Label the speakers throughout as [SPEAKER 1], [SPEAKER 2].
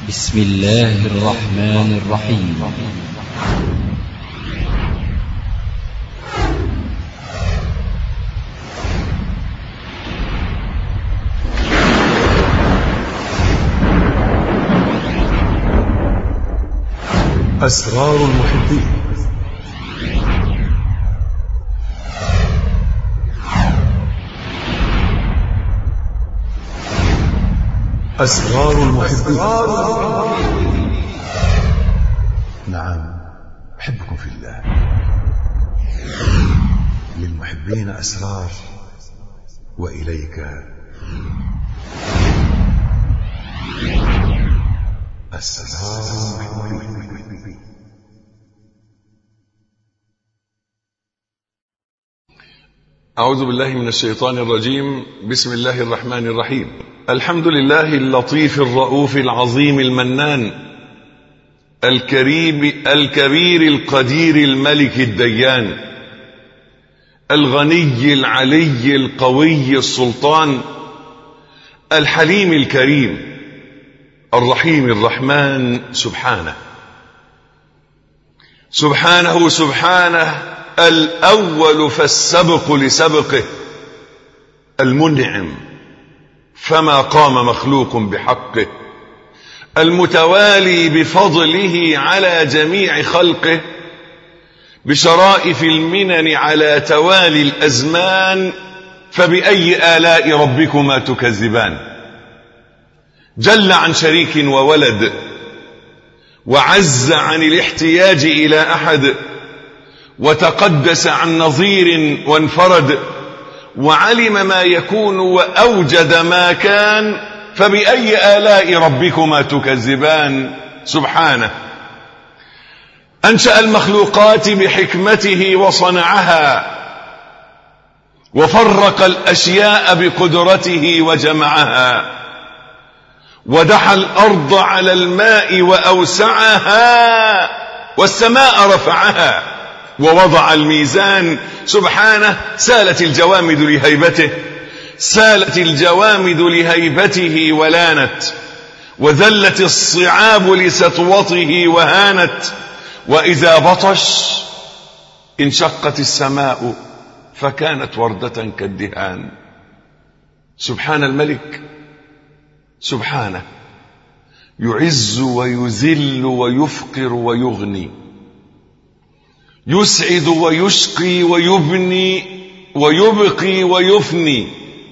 [SPEAKER 1] بسم الله الرحمن الرحيم
[SPEAKER 2] أسرار المحبين أسرار المحبين نعم أحبكم في الله للمحبين أسرار وإليك أسرار المحبين
[SPEAKER 3] أعوذ بالله من الشيطان الرجيم بسم الله الرحمن الرحيم الحمد لله اللطيف الرؤوف العظيم المنان الكريم الكبير القدير الملك الديان الغني العلي القوي السلطان الحليم الكريم الرحيم الرحمن سبحانه سبحانه سبحانه الأول فالسبق لسبقه المنعم فما قام مخلوق بحقه المتوالي بفضله على جميع خلقه بشرائف المنن على توالي الأزمان فبأي آلاء ربكما تكذبان جل عن شريك وولد وعز عن الاحتياج إلى أحد وتقدس عن نظير وانفرد وعلم ما يكون وأوجد ما كان فبأي آلاء ربكما تكذبان سبحانه أنشأ المخلوقات بحكمته وصنعها وفرق الأشياء بقدرته وجمعها ودحى الأرض على الماء وأوسعها والسماء رفعها ووضع الميزان سبحانه سالت الجوامد لهيبته سالت الجوامد لهيبته ولانت وذلت الصعاب لسطوته وهانت وإذا بطش انشقت السماء فكانت وردة كالدهان سبحان الملك سبحانه يعز ويذل ويفقر ويغني يسعد ويشقي ويبني ويبقي ويفني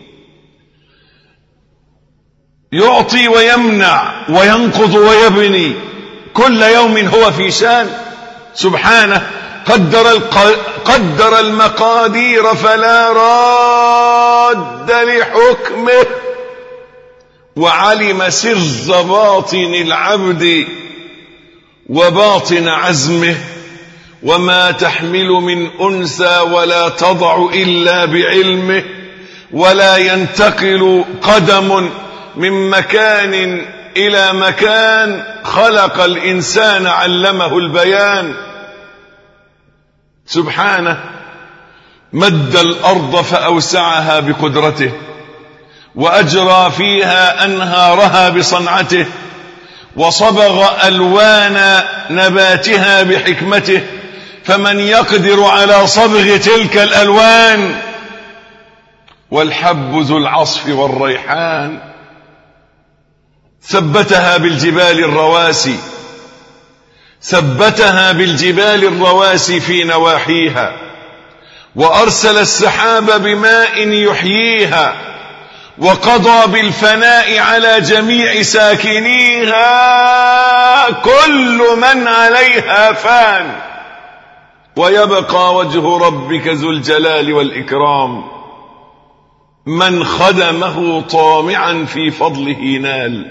[SPEAKER 3] يعطي ويمنع وينقض ويبني كل يوم هو في شان سبحانه قدر الق... قدر المقادير فلا راد لحكمه وعلم سر باطن العبد وباطن عزمه وما تحمل من أنثى ولا تضع إلا بعلمه ولا ينتقل قدم من مكان إلى مكان خلق الإنسان علمه البيان سبحانه مد الأرض فأوسعها بقدرته وأجرى فيها أنهارها بصنعته وصبغ ألوان نباتها بحكمته فمن يقدر على صبغ تلك الألوان والحب ذو العصف والريحان ثبتها بالجبال الرواسي ثبتها بالجبال الرواسي في نواحيها وأرسل السحاب بماء يحييها وقضى بالفناء على جميع ساكنيها كل من عليها فان ويبقى وجه ربك ذو الجلال والإكرام من خدمه طامعا في فضله نال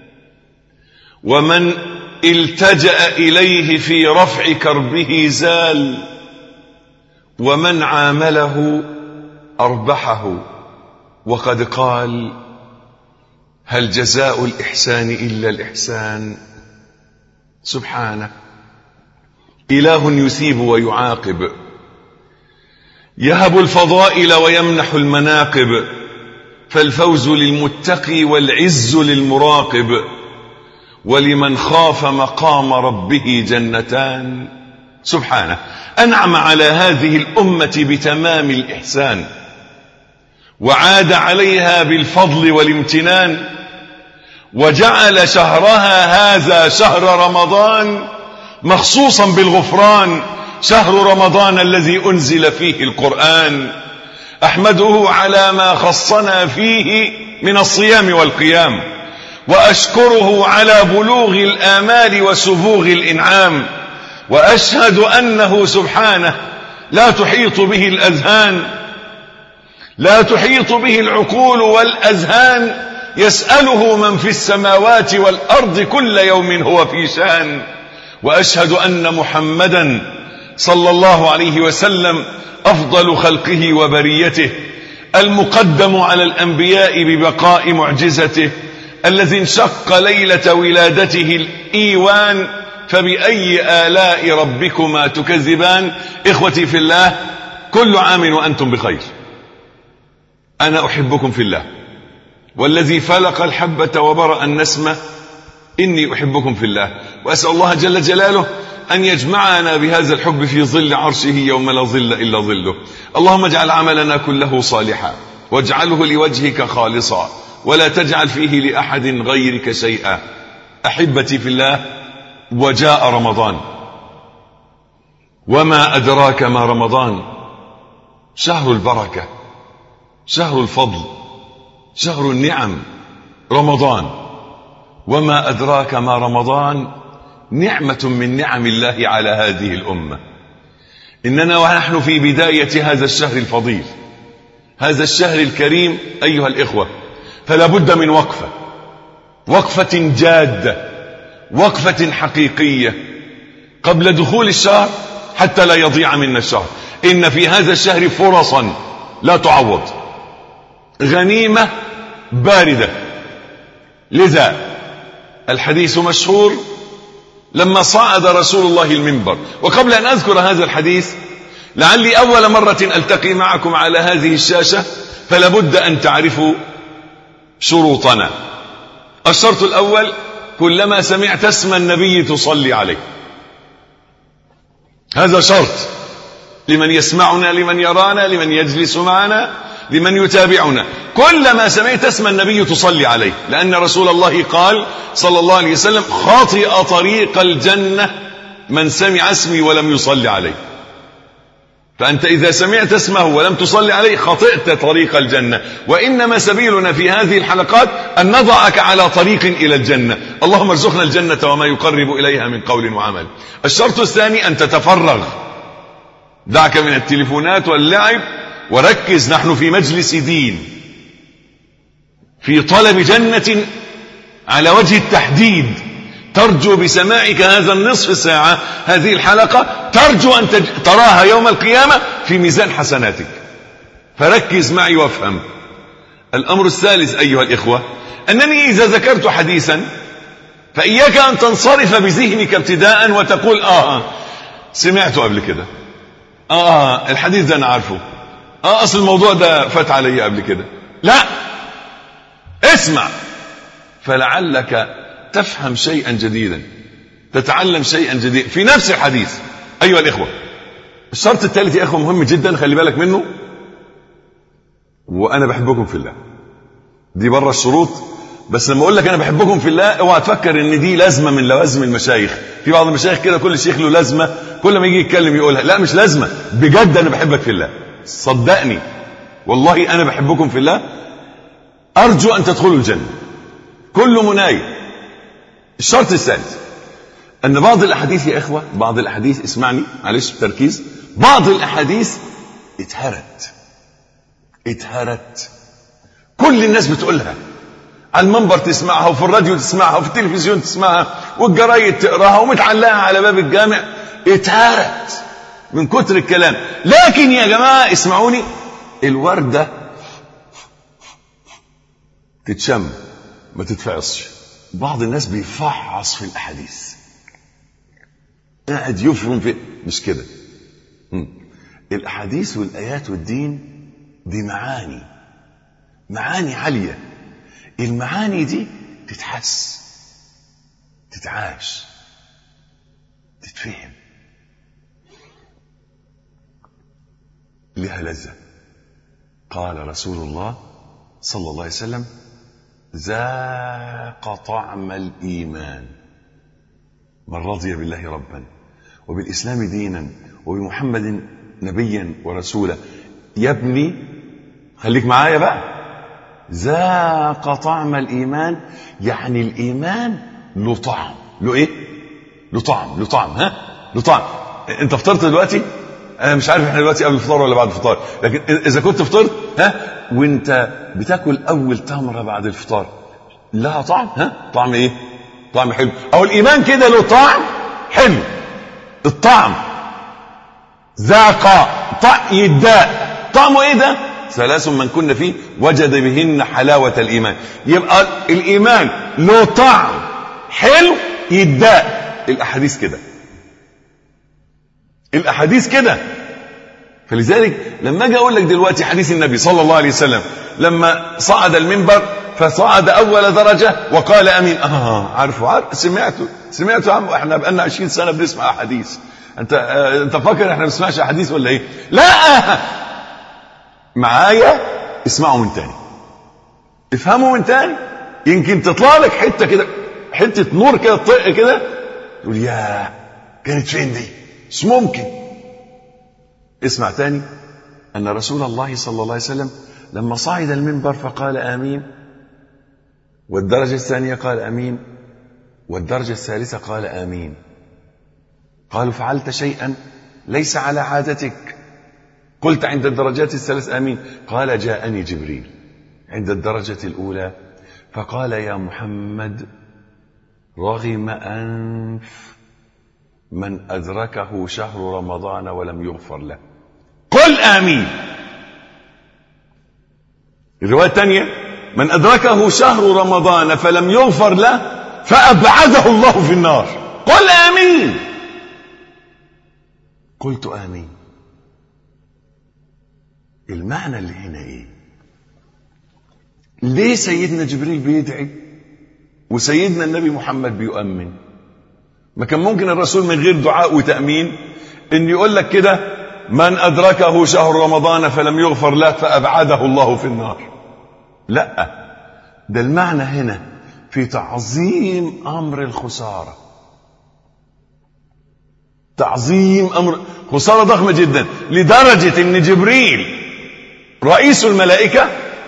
[SPEAKER 3] ومن التجأ إليه في رفع كربه زال ومن عامله أربحه وقد قال هل جزاء الإحسان إلا الإحسان سبحانه إله يثيب ويعاقب يهب الفضائل ويمنح المناقب فالفوز للمتقي والعز للمراقب ولمن خاف مقام ربه جنتان سبحانه أنعم على هذه الأمة بتمام الإحسان وعاد عليها بالفضل والامتنان وجعل شهرها هذا شهر رمضان مخصوصا بالغفران شهر رمضان الذي أنزل فيه القرآن أحمده على ما خصنا فيه من الصيام والقيام وأشكره على بلوغ الآمال وسبوغ الإنعام وأشهد أنه سبحانه لا تحيط به الأذهان لا تحيط به العقول والأذهان يسأله من في السماوات والأرض كل يوم هو في شان وأشهد أن محمدا صلى الله عليه وسلم أفضل خلقه وبريته المقدم على الأنبياء ببقاء معجزته الذي انشق ليلة ولادته الإيوان فبأي آلاء ربكما تكذبان إخوتي في الله كل عام وأنتم بخير أنا أحبكم في الله والذي فلق الحبة وبرأ النسمة إني أحبكم في الله وأسأل الله جل جلاله أن يجمعنا بهذا الحب في ظل عرشه يوم لا ظل إلا ظله اللهم اجعل عملنا كله صالحا واجعله لوجهك خالصا ولا تجعل فيه لأحد غيرك شيئا أحبتي في الله وجاء رمضان وما أدراك ما رمضان شهر البركة شهر الفضل شهر النعم رمضان وما أدراك ما رمضان نعمة من نعم الله على هذه الأمة إننا ونحن في بداية هذا الشهر الفضيل هذا الشهر الكريم أيها الإخوة فلا بد من وقفة وقفة جادة وقفة حقيقية قبل دخول الشهر حتى لا يضيع منا الشهر إن في هذا الشهر فرصا لا تعوض غنيمة باردة لذا الحديث مشهور لما صعد رسول الله المنبر وقبل أن أذكر هذا الحديث لعلي أول مرة ألتقي معكم على هذه الشاشة فلا بد أن تعرفوا شروطنا الشرط الأول كلما سمعت اسم النبي تصلي عليه هذا شرط لمن يسمعنا لمن يرانا لمن يجلس معنا لمن يتابعنا كلما سمعت اسم النبي تصلي عليه لأن رسول الله قال صلى الله عليه وسلم خاطئ طريق الجنة من سمع اسمي ولم يصلي عليه فأنت إذا سمعت اسمه ولم تصلي عليه خطئت طريق الجنة وإنما سبيلنا في هذه الحلقات أن نضعك على طريق إلى الجنة اللهم ارزقنا الجنة وما يقرب إليها من قول وعمل الشرط الثاني أن تتفرغ دعك من التليفونات واللعب وركز نحن في مجلس دين في طلب جنة على وجه التحديد ترجو بسماعك هذا النصف ساعة هذه الحلقة ترجو أن تراها يوم القيامة في ميزان حسناتك فركز معي وافهم الأمر الثالث أيها الإخوة أنني إذا ذكرت حديثا فإياك أن تنصرف بذهنك ابتداء وتقول آه سمعته قبل كده آه الحديث ده أنا عارفه آه أصل الموضوع ده فات علي قبل كده لا اسمع فلعلك تفهم شيئا جديدا تتعلم شيئا جديدا في نفس الحديث أيها الإخوة الشرط الثالث يا إخوة مهم جدا خلي بالك منه وأنا بحبكم في الله دي بره الشروط بس لما أقول لك أنا بحبكم في الله اوعى تفكر إن دي لازمة من لوازم المشايخ في بعض المشايخ كده كل شيخ له لازمة كل ما يجي يتكلم يقولها لا مش لازمة بجد أنا بحبك في الله صدقني والله أنا بحبكم في الله أرجو أن تدخلوا الجنة كل مناي الشرط الثالث أن بعض الأحاديث يا إخوة بعض الأحاديث اسمعني معلش بتركيز بعض الأحاديث اتهرت اتهرت كل الناس بتقولها على المنبر تسمعها وفي الراديو تسمعها وفي التلفزيون تسمعها والجرايد تقراها ومتعلقة على باب الجامع اتهرت من كتر الكلام لكن يا جماعة اسمعوني الوردة تتشم ما تتفعصش بعض الناس بيفعص في الأحاديث قاعد يفهم في مش كده الأحاديث والآيات والدين دي معاني معاني عالية المعاني دي تتحس تتعاش تتفهم لها لذة قال رسول الله صلى الله عليه وسلم ذاق طعم الإيمان من رضي بالله ربا وبالإسلام دينا وبمحمد نبيا ورسولا يبني خليك معايا بقى ذاق طعم الإيمان يعني الإيمان له طعم له إيه؟ له طعم له طعم ها؟ له طعم أنت فطرت دلوقتي؟ أنا مش عارف إحنا دلوقتي قبل الفطار ولا بعد الفطار لكن إذا كنت فطرت ها؟ وأنت بتاكل أول تمرة بعد الفطار لها طعم ها؟ طعم إيه؟ طعم حلو أو الإيمان كده له طعم حلو الطعم ذاق طعم يداء طعمه ايه ده ثلاث من كن فيه وجد بهن حلاوة الإيمان يبقى الإيمان له طعم حلو يداء الأحاديث كده الأحاديث كده فلذلك لما اجي اقول لك دلوقتي حديث النبي صلى الله عليه وسلم لما صعد المنبر فصعد اول درجه وقال امين اه عارفه عارف سمعته سمعته يا عم احنا بقالنا 20 سنه بنسمع احاديث انت آه انت فاكر احنا ما بنسمعش احاديث ولا ايه؟ لا معايا اسمعوا من تاني افهموا من تاني يمكن تطلع لك حته كده حته نور كده تطق كده تقول يا كانت فين دي؟ مش ممكن اسمع تاني أن رسول الله صلى الله عليه وسلم لما صعد المنبر فقال آمين والدرجة الثانية قال آمين والدرجة الثالثة قال آمين قالوا فعلت شيئا ليس على عادتك قلت عند الدرجات الثلاث آمين قال جاءني جبريل عند الدرجة الأولى فقال يا محمد رغم أنف من أدركه شهر رمضان ولم يغفر له قل آمين الرواية الثانية من أدركه شهر رمضان فلم يغفر له فأبعده الله في النار قل آمين قلت آمين المعنى اللي هنا ايه ليه سيدنا جبريل بيدعي وسيدنا النبي محمد بيؤمن ما كان ممكن الرسول من غير دعاء وتأمين ان يقول لك كده من أدركه شهر رمضان فلم يغفر له فأبعده الله في النار لا ده المعنى هنا في تعظيم أمر الخسارة تعظيم أمر خسارة ضخمة جدا لدرجة ان جبريل رئيس الملائكة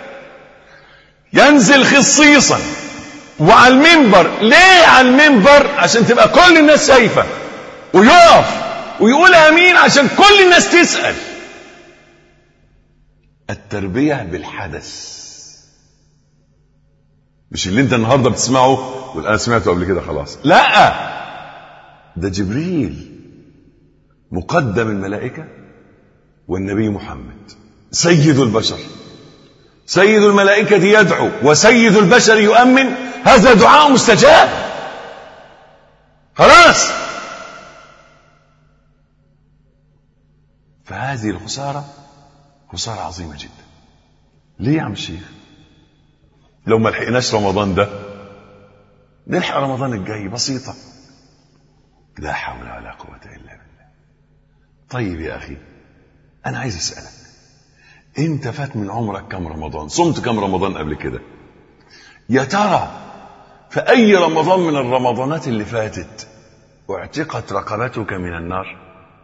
[SPEAKER 3] ينزل خصيصا وعلى المنبر ليه على المنبر عشان تبقى كل الناس شايفة ويقف ويقول امين عشان كل الناس تسأل التربية بالحدث مش اللي انت النهارده بتسمعه وانا سمعته قبل كده خلاص لا ده جبريل مقدم الملائكة والنبي محمد سيد البشر سيد الملائكة يدعو وسيد البشر يؤمن هذا دعاء مستجاب خلاص فهذه الخسارة خسارة عظيمة جدا ليه يا عم الشيخ لو ما لحقناش رمضان ده نلحق رمضان الجاي بسيطة لا حول ولا قوة إلا بالله طيب يا أخي أنا عايز أسألك أنت فات من عمرك كم رمضان صمت كم رمضان قبل كده يا ترى في أي رمضان من الرمضانات اللي فاتت اعتقت رقبتك من النار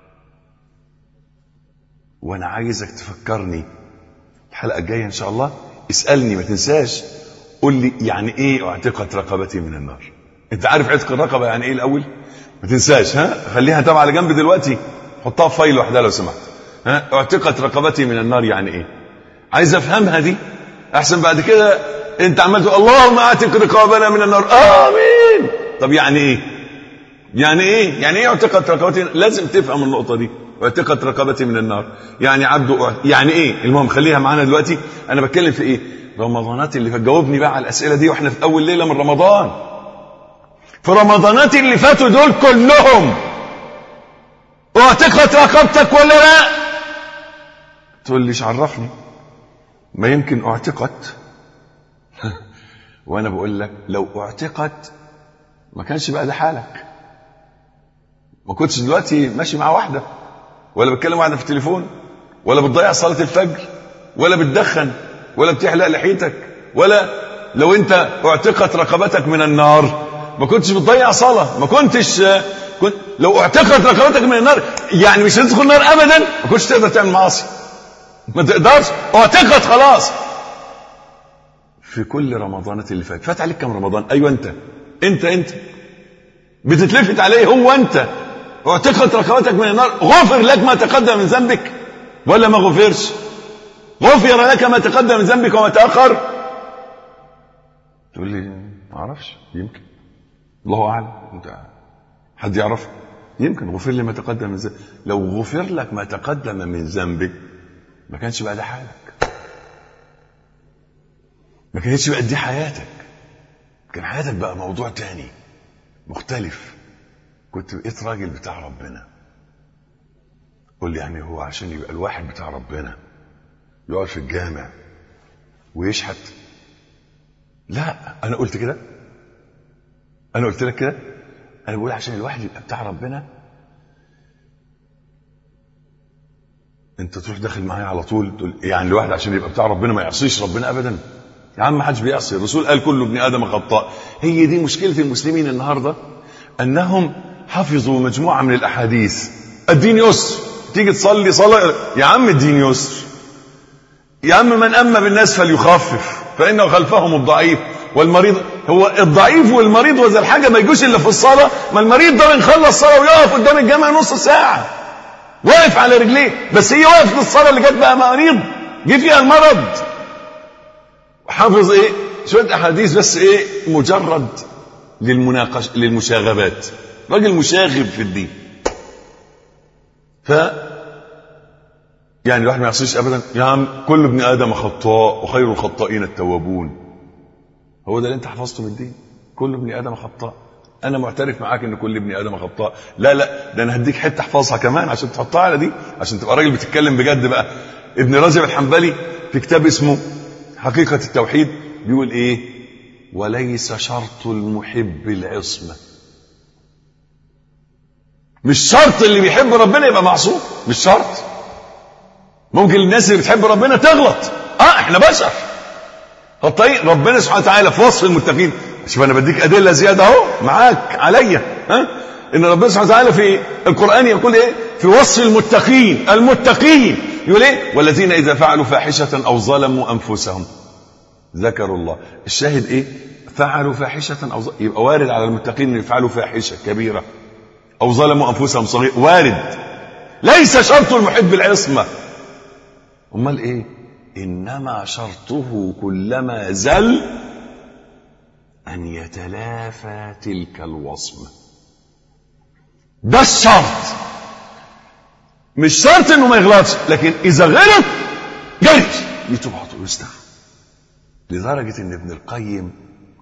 [SPEAKER 3] وانا عايزك تفكرني الحلقه الجايه ان شاء الله اسالني ما تنساش قول لي يعني ايه اعتقت رقبتي من النار انت عارف عتق الرقبه يعني ايه الاول ما تنساش ها خليها تابعه على جنب دلوقتي حطها في فايل لوحدها لو سمحت ها اعتقت رقبتي من النار يعني ايه عايز افهمها دي احسن بعد كده انت عمال تقول اللهم اعتق رقابنا من النار امين طب يعني ايه يعني ايه يعني ايه اعتقت رقبتي لازم تفهم النقطه دي واعتقت رقبتي من النار يعني عبد يعني ايه المهم خليها معانا دلوقتي انا بتكلم في ايه رمضانات اللي فات جاوبني بقى على الاسئله دي واحنا في اول ليله من رمضان في رمضانات اللي فاتوا دول كلهم اعتقت رقبتك ولا لا تقول ليش عرفني ما يمكن اعتقت وانا بقول لك لو اعتقت ما كانش بقى ده حالك ما كنتش دلوقتي ماشي مع واحده ولا بتكلم واحده في التليفون ولا بتضيع صلاه الفجر ولا بتدخن ولا بتحلق لحيتك ولا لو انت اعتقت رقبتك من النار ما كنتش بتضيع صلاه ما كنتش كنت لو اعتقت رقبتك من النار يعني مش هتدخل النار ابدا ما كنتش تقدر تعمل معاصي ما تقدرش اعتقت خلاص في كل رمضانات اللي فات فات عليك كم رمضان ايوه انت انت انت بتتلفت عليه هو انت اعتقت رقبتك من النار غفر لك ما تقدم من ذنبك ولا ما غفرش غفر لك ما تقدم من ذنبك وما تاخر تقول لي ما اعرفش يمكن الله اعلم انت حد يعرف يمكن غفر لي ما تقدم من ذنبك لو غفر لك ما تقدم من ذنبك ما كانش بقى ده حالك ما كانتش بقى دي حياتك كان حياتك بقى موضوع تاني مختلف كنت بقيت راجل بتاع ربنا قول لي يعني هو عشان يبقى الواحد بتاع ربنا يقعد في الجامع ويشحت لا انا قلت كده انا قلت لك كده انا بقول عشان الواحد يبقى بتاع ربنا انت تروح داخل معايا على طول تقول يعني الواحد عشان يبقى بتاع ربنا ما يعصيش ربنا ابدا يا عم ما حدش بيعصي الرسول قال كل ابن ادم خطاء هي دي مشكله المسلمين النهارده انهم حفظوا مجموعه من الاحاديث الدين يسر تيجي تصلي صلاه يا عم الدين يسر يا عم من اما بالناس فليخفف فانه خلفهم الضعيف والمريض هو الضعيف والمريض وذا الحاجه ما يجوش الا في الصلاه ما المريض ده بنخلص صلاه ويقف قدام الجامع نص ساعه واقف على رجليه بس هي واقف في الصلاه اللي جت بقى مريض جه فيها المرض حافظ ايه شويه احاديث بس ايه مجرد للمناقش للمشاغبات راجل مشاغب في الدين ف يعني الواحد ما يعصيش ابدا يا عم كل ابن ادم خطاء وخير الخطائين التوابون هو ده اللي انت حفظته من الدين كل ابن ادم خطاء انا معترف معاك ان كل ابن ادم خطاء لا لا ده انا هديك حته احفظها كمان عشان تحطها على دي عشان تبقى راجل بتتكلم بجد بقى ابن رجب الحنبلي في كتاب اسمه حقيقه التوحيد بيقول ايه وليس شرط المحب العصمه مش شرط اللي بيحب ربنا يبقى معصوم مش شرط ممكن الناس اللي بتحب ربنا تغلط اه احنا بشر خطاين ربنا سبحانه وتعالى في وصف المتقين شوف انا بديك ادله زياده اهو معاك عليا ها ان ربنا سبحانه وتعالى في القران يقول ايه في وصف المتقين المتقين يقول ايه والذين اذا فعلوا فاحشه او ظلموا انفسهم ذكروا الله الشاهد ايه فعلوا فاحشه او ظلموا يبقى وارد على المتقين ان يفعلوا فاحشه كبيره او ظلموا انفسهم صغير وارد ليس شرط المحب العصمه امال ايه انما شرطه كلما زل ان يتلافى تلك الوصمه ده الشرط مش شرط انه ما يغلطش لكن اذا غلط جري يتوب على طول ويستغفر لدرجه ان ابن القيم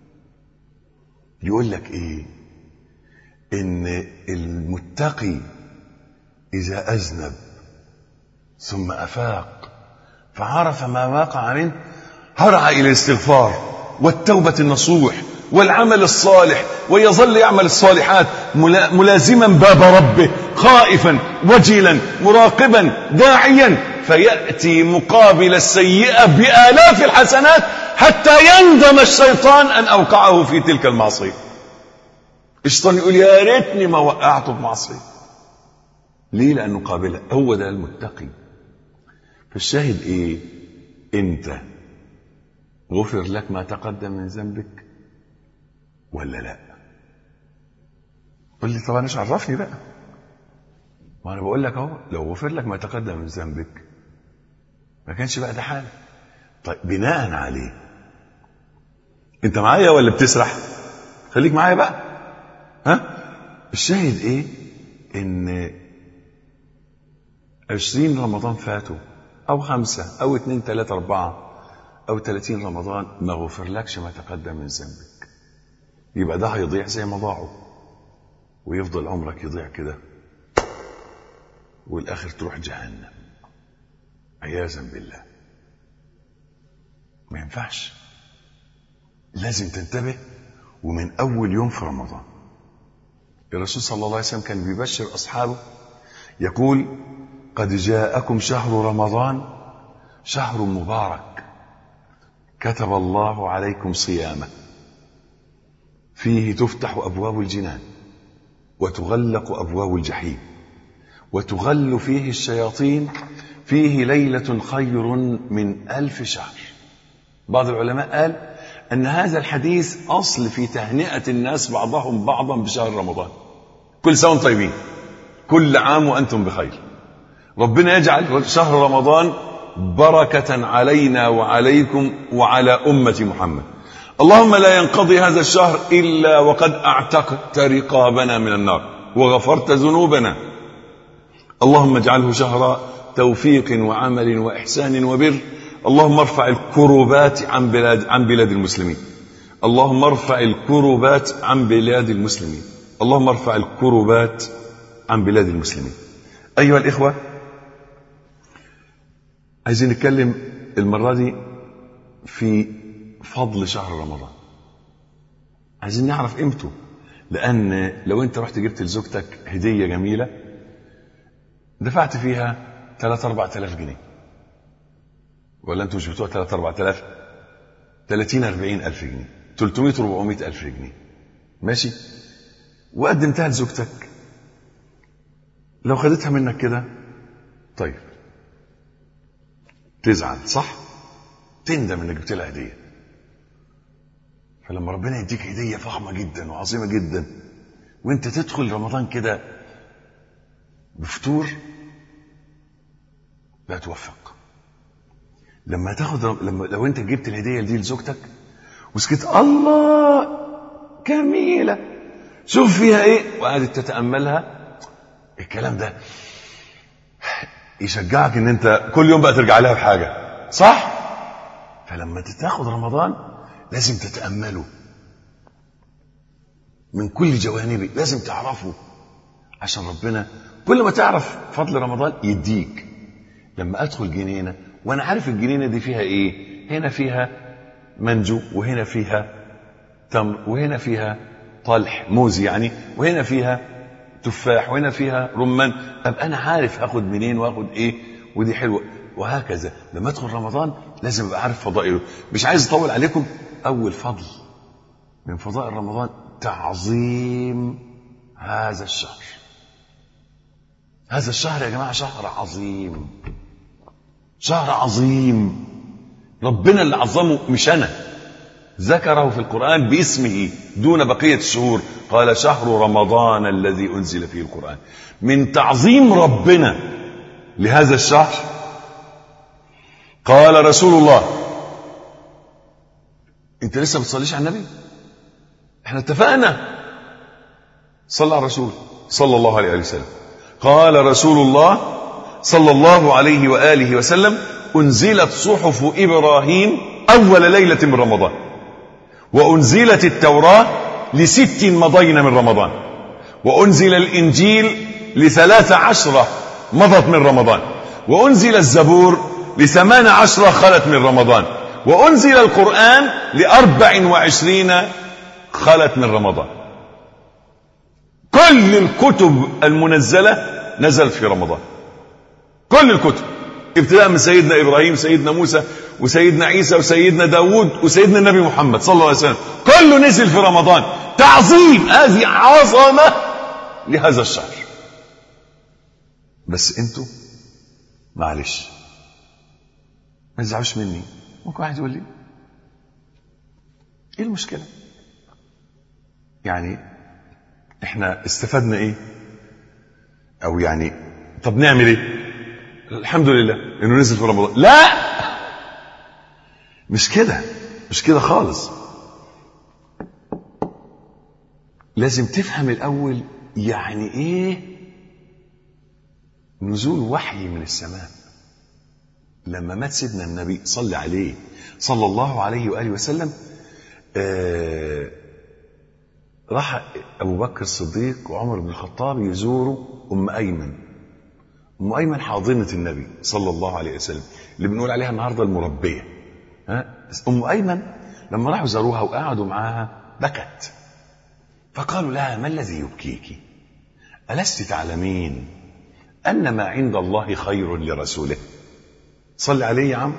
[SPEAKER 3] يقول لك ايه ان المتقي اذا اذنب ثم افاق فعرف ما وقع منه هرع الى الاستغفار والتوبه النصوح والعمل الصالح ويظل يعمل الصالحات ملازما باب ربه خائفا وجلا مراقبا داعيا فياتي مقابل السيئه بالاف الحسنات حتى يندم الشيطان ان اوقعه في تلك المعصيه الشيطان يقول يا ريتني ما وقعته في معصيه ليه لانه قابلها هو ده المتقي فالشاهد ايه انت غفر لك ما تقدم من ذنبك ولا لا قل لي طبعا ايش عرفني بقى ما انا بقول لك اهو لو غفر لك ما تقدم من ذنبك ما كانش بقى ده حالك طيب بناء عليه انت معايا ولا بتسرح خليك معايا بقى ها الشاهد ايه ان عشرين رمضان فاتوا او خمسة او اتنين تلاتة اربعة او تلاتين رمضان ما غفر لكش ما تقدم من ذنبك يبقى ده هيضيع زي ما ضاعوا ويفضل عمرك يضيع كده والاخر تروح جهنم عياذا بالله ما ينفعش لازم تنتبه ومن اول يوم في رمضان الرسول صلى الله عليه وسلم كان بيبشر أصحابه يقول قد جاءكم شهر رمضان شهر مبارك كتب الله عليكم صيامه فيه تفتح أبواب الجنان وتغلق أبواب الجحيم وتغل فيه الشياطين فيه ليلة خير من ألف شهر بعض العلماء قال أن هذا الحديث أصل في تهنئة الناس بعضهم بعضا بشهر رمضان كل سنة وانتم طيبين كل عام وأنتم بخير ربنا يجعل شهر رمضان بركة علينا وعليكم وعلى أمة محمد اللهم لا ينقضي هذا الشهر إلا وقد أعتقت رقابنا من النار وغفرت ذنوبنا اللهم اجعله شهر توفيق وعمل وإحسان وبر اللهم ارفع الكربات عن بلاد عن بلاد المسلمين اللهم ارفع الكربات عن بلاد المسلمين اللهم ارفع الكربات عن بلاد المسلمين أيها الإخوة عايزين نتكلم المرة دي في فضل شهر رمضان عايزين نعرف قيمته لأن لو أنت رحت جبت لزوجتك هدية جميلة دفعت فيها 3 4000 جنيه ولا انتوا مش بتوع 3 4000 30 40 الف جنيه 300 400 الف جنيه ماشي وقدمتها لزوجتك لو خدتها منك كده طيب تزعل صح تندم انك جبت لها هديه فلما ربنا يديك هديه فخمه جدا وعظيمه جدا وانت تدخل رمضان كده بفطور لا توفق لما تاخد لما لو انت جبت الهديه دي لزوجتك وسكت الله جميله شوف فيها ايه وقعدت تتاملها الكلام ده يشجعك ان انت كل يوم بقى ترجع لها بحاجه صح فلما تاخد رمضان لازم تتامله من كل جوانبه لازم تعرفه عشان ربنا كل ما تعرف فضل رمضان يديك لما ادخل جنينه وانا عارف الجنينه دي فيها ايه هنا فيها منجو وهنا فيها تمر وهنا فيها طلح موز يعني وهنا فيها تفاح وهنا فيها رمان ابقى انا عارف هاخد منين واخد ايه ودي حلوه وهكذا لما ادخل رمضان لازم ابقى عارف فضائله مش عايز اطول عليكم اول فضل من فضائل رمضان تعظيم هذا الشهر هذا الشهر يا جماعه شهر عظيم شهر عظيم ربنا اللي عظمه مش انا ذكره في القرآن باسمه دون بقية الشهور قال شهر رمضان الذي أنزل فيه القرآن من تعظيم ربنا لهذا الشهر قال رسول الله انت لسه بتصليش على النبي احنا اتفقنا صلى على الرسول صلى الله عليه وسلم قال رسول الله صلى الله عليه وآله وسلم أنزلت صحف إبراهيم أول ليلة من رمضان وأنزلت التوراة لست مضين من رمضان وأنزل الإنجيل لثلاث عشرة مضت من رمضان وأنزل الزبور لثمان عشرة خلت من رمضان وأنزل القرآن لأربع وعشرين خلت من رمضان كل الكتب المنزلة نزلت في رمضان كل الكتب ابتداء من سيدنا ابراهيم سيدنا موسى وسيدنا عيسى وسيدنا داود وسيدنا النبي محمد صلى الله عليه وسلم كله نزل في رمضان تعظيم هذه عظمه لهذا الشهر بس انتوا معلش ما تزعلوش مني ممكن واحد يقول لي ايه المشكله يعني احنا استفدنا ايه او يعني طب نعمل ايه الحمد لله انه نزل في رمضان لا مش كده مش كده خالص لازم تفهم الاول يعني ايه نزول وحي من السماء لما مات سيدنا النبي صلى عليه صلى الله عليه واله وسلم آه راح ابو بكر الصديق وعمر بن الخطاب يزوروا ام ايمن ام ايمن حاضنه النبي صلى الله عليه وسلم اللي بنقول عليها النهارده المربيه ها ام ايمن لما راحوا زاروها وقعدوا معاها بكت فقالوا لها ما الذي يبكيك ألست تعلمين أن ما عند الله خير لرسوله صل عليه يا عم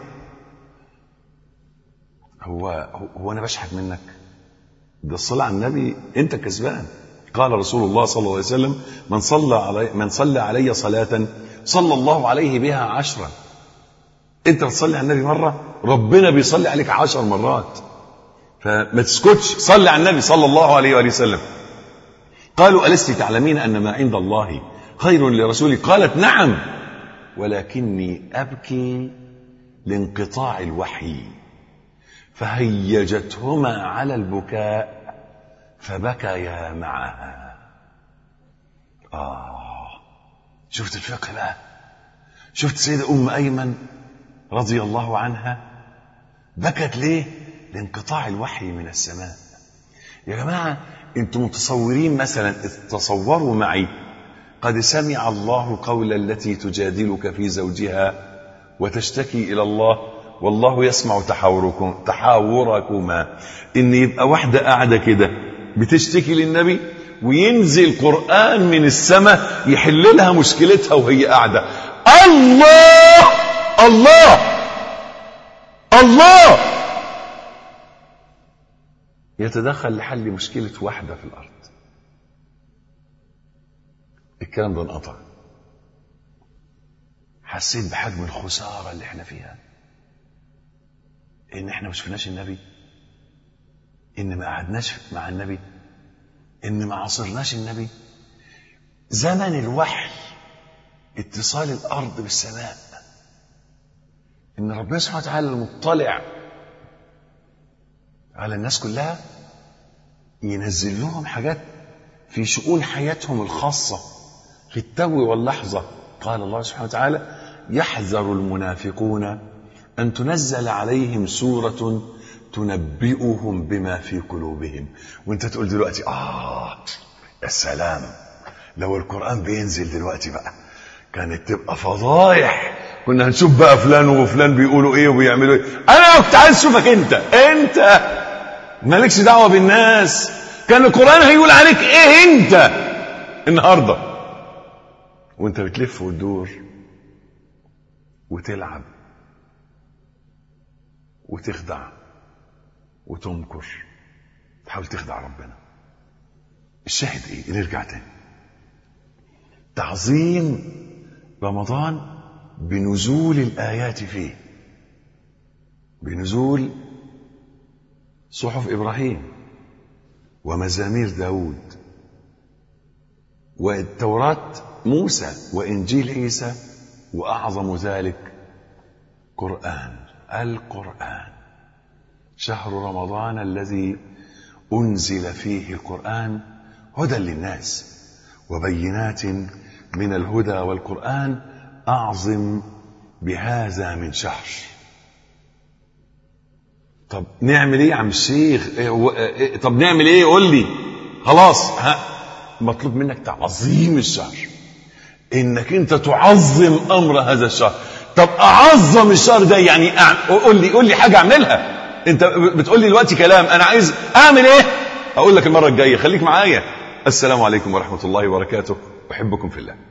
[SPEAKER 3] هو هو, هو أنا بشحت منك ده الصلاة على النبي أنت كسبان قال رسول الله صلى الله عليه وسلم من صلى علي من صلى علي صلاة صلى الله عليه بها عشرا انت بتصلي على النبي مرة ربنا بيصلي عليك عشر مرات فما تسكتش صلي على النبي صلى الله عليه وآله وسلم قالوا ألست تعلمين أن ما عند الله خير لرسولي قالت نعم ولكني أبكي لانقطاع الوحي فهيجتهما على البكاء فبكيا معها آه شفت الفقه بقى شفت سيدة أم أيمن رضي الله عنها بكت ليه لانقطاع الوحي من السماء يا جماعة انتم متصورين مثلا تصوروا معي قد سمع الله قول التي تجادلك في زوجها وتشتكي إلى الله والله يسمع تحاوركم تحاوركما ان يبقى واحدة قاعدة كده بتشتكي للنبي وينزل قرآن من السماء يحل لها مشكلتها وهي قاعدة الله الله الله يتدخل لحل مشكلة واحدة في الأرض الكلام ده انقطع حسيت بحجم الخسارة اللي احنا فيها ان احنا ما شفناش النبي ان ما قعدناش مع النبي ان ما عاصرناش النبي زمن الوحي اتصال الارض بالسماء ان ربنا سبحانه وتعالى المطلع على الناس كلها ينزل لهم حاجات في شؤون حياتهم الخاصة في التو واللحظة قال الله سبحانه وتعالى يحذر المنافقون أن تنزل عليهم سورة تنبئهم بما في قلوبهم وانت تقول دلوقتي آه يا سلام لو القرآن بينزل دلوقتي بقى كانت تبقى فضايح كنا هنشوف بقى فلان وفلان بيقولوا ايه وبيعملوا ايه انا كنت عايز اشوفك انت انت مالكش دعوه بالناس كان القران هيقول عليك ايه انت النهارده وانت بتلف وتدور وتلعب وتخدع وتمكر تحاول تخدع ربنا الشاهد ايه نرجع تاني تعظيم رمضان بنزول الآيات فيه بنزول صحف إبراهيم ومزامير داود والتوراة موسى وإنجيل عيسى وأعظم ذلك قرآن القرآن شهر رمضان الذي أنزل فيه القرآن هدى للناس وبينات من الهدى والقرآن أعظم بهذا من شهر طب نعمل ايه يا عم الشيخ إيه و... إيه طب نعمل ايه قول لي خلاص ها مطلوب منك تعظيم الشهر انك انت تعظم امر هذا الشهر طب اعظم الشهر ده يعني أع... قول لي قول لي حاجه اعملها انت بتقول لي دلوقتي كلام انا عايز اعمل ايه اقول لك المره الجايه خليك معايا السلام عليكم ورحمه الله وبركاته احبكم في الله